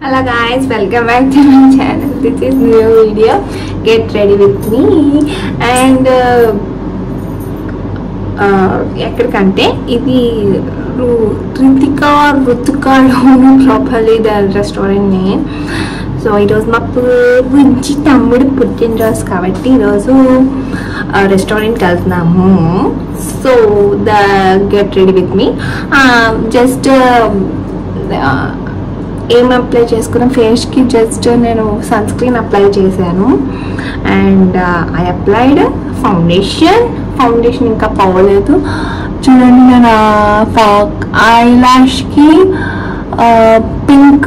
Hello guys, welcome back to my channel. This is new video. Get ready with me and uh, uh, ఎక్కడికంటే ఇది రు- Ritika Ruthika properly the restaurant name so ఈరోజు మా మంచి తమ్ముడు పుట్టినరోజు కాబట్టి ఈరోజు రెస్టారెంట్కి వెళ్తున్నాము so the get ready with మీ జస్ట్ ఏం అప్లై చేసుకున్న ఫేస్కి జస్ట్ నేను సన్ స్క్రీన్ అప్లై చేశాను and I applied foundation foundation ఇంకా పోలేదు చూడండి నేను ఐ లాష్కి పింక్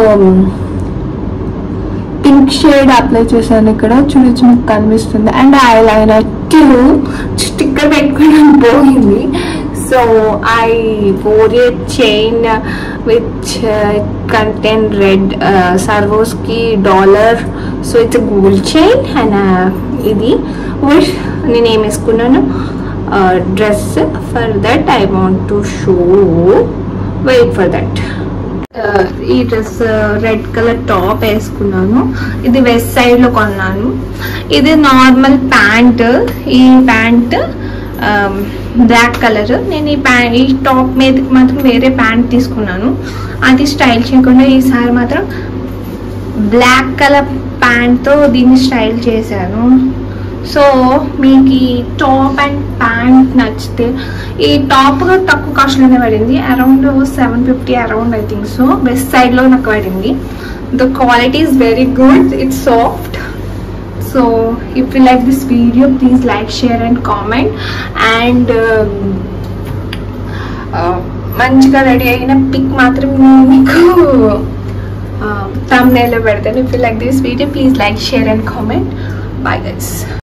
పింక్ షేడ్ అప్లై చేశాను ఇక్కడ చూడొచ్చు మీకు కనిపిస్తుంది and eyeliner too sticker పెట్టుకోవడం పోయింది so I wore a chain which contain red Swarovski dollar so it's gold chain and ఇది విష్ నేను ఏం వేసుకున్నాను dress for that I want to show wait for that ఈ dress red colour top వేసుకున్నాను ఇది Westside లో కొన్నాను ఇది నార్మల్ ప్యాంట్ ఈ ప్యాంట్ బ్లాక్ కలర్ నేను ఈ ప్యాంట్ ఈ టాప్ మీదకి మాత్రం వేరే ప్యాంట్ తీసుకున్నాను అది స్టైల్ చేయకుండా ఈసారి మాత్రం బ్లాక్ కలర్ ప్యాంట్తో దీన్ని స్టైల్ చేశాను సో మీకు ఈ టాప్ అండ్ ప్యాంట్ నచ్చితే ఈ టాప్ తక్కువ కాస్ట్లోనే పడింది around seven fifty around I think so best సైడ్లో నాకు పడింది the quality is very good it's soft so if you like this video please like share and comment and మంచిగా ready అయిన పిక్ మాత్రం మీకు thumbnail లో పెడతాను if you like this video please like share and comment bye guys